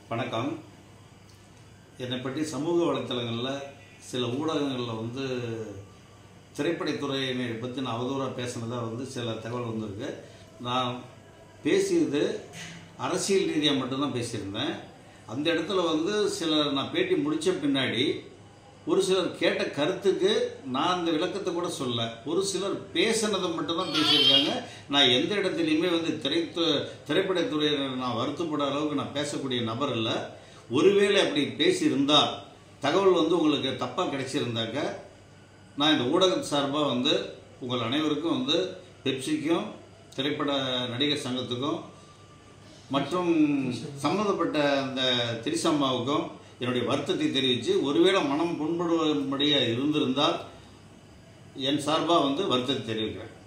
வணக்கம் என்னை பற்றி சமூக வலைத்தளங்களில் சில ஊடகங்களில் வந்து திரைப்படத்துறையினை பற்றி நான் அவதூறாக பேசினதாக வந்து சில தகவல் வந்திருக்கு நான் பேசியது அரசியல் ரீதியாக மட்டும்தான் பேசியிருந்தேன் அந்த இடத்துல வந்து சில நான் பேட்டி முடித்த பின்னாடி ஒரு சிலர் கேட்ட கருத்துக்கு நான் அந்த விளக்கத்தை கூட சொல்ல ஒரு சிலர் பேசினதை மட்டும்தான் பேசியிருக்காங்க நான் எந்த இடத்துலையுமே வந்து திரைத்து திரைப்படத்துறையினர் நான் வருத்தப்பட அளவுக்கு நான் பேசக்கூடிய நபர் இல்லை ஒருவேளை அப்படி பேசியிருந்தால் தகவல் வந்து உங்களுக்கு தப்பாக கிடைச்சிருந்தாக்க நான் இந்த ஊடகம் சார்பாக வந்து உங்கள் அனைவருக்கும் வந்து பெப்சிக்கும் திரைப்பட நடிகர் சங்கத்துக்கும் மற்றும் சம்மந்தப்பட்ட அந்த திரிசம்மாவுக்கும் என்னுடைய வருத்தத்தை தெரிவித்து ஒருவேளை மனம் புண்படும்படியாக இருந்திருந்தால் என் சார்பாக வந்து வருத்தத்தை தெரிவிக்கிறேன்